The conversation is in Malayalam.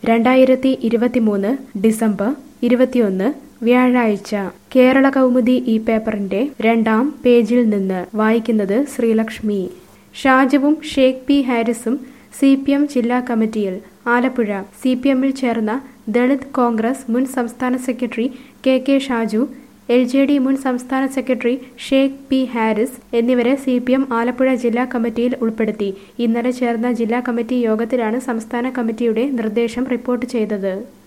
രണ്ടായിരത്തി ഇരുപത്തിമൂന്ന് ഡിസംബർ ഇരുപത്തിയൊന്ന് വ്യാഴാഴ്ച കേരള കൗമുദി ഈ പേപ്പറിന്റെ രണ്ടാം പേജിൽ നിന്ന് വായിക്കുന്നത് ശ്രീലക്ഷ്മി ഷാജുവും ഷേഖ് പി ഹാരിസും സി പി എം ജില്ലാ കമ്മിറ്റിയിൽ ആലപ്പുഴ സി പി എമ്മിൽ ചേർന്ന ദളിത് കോൺഗ്രസ് മുൻ സംസ്ഥാന secretary K K Shaju L J D മുൻ സംസ്ഥാന സെക്രട്ടറി ഷേഖ് പി ഹാരിസ് എന്നിവരെ സി പി എം ആലപ്പുഴ ജില്ലാ കമ്മിറ്റിയിൽ ഉൾപ്പെടുത്തി ഇന്നലെ ചേർന്ന ജില്ലാ കമ്മിറ്റി യോഗത്തിലാണ് സംസ്ഥാന കമ്മിറ്റിയുടെ നിർദ്ദേശം റിപ്പോർട്ട് ചെയ്തത്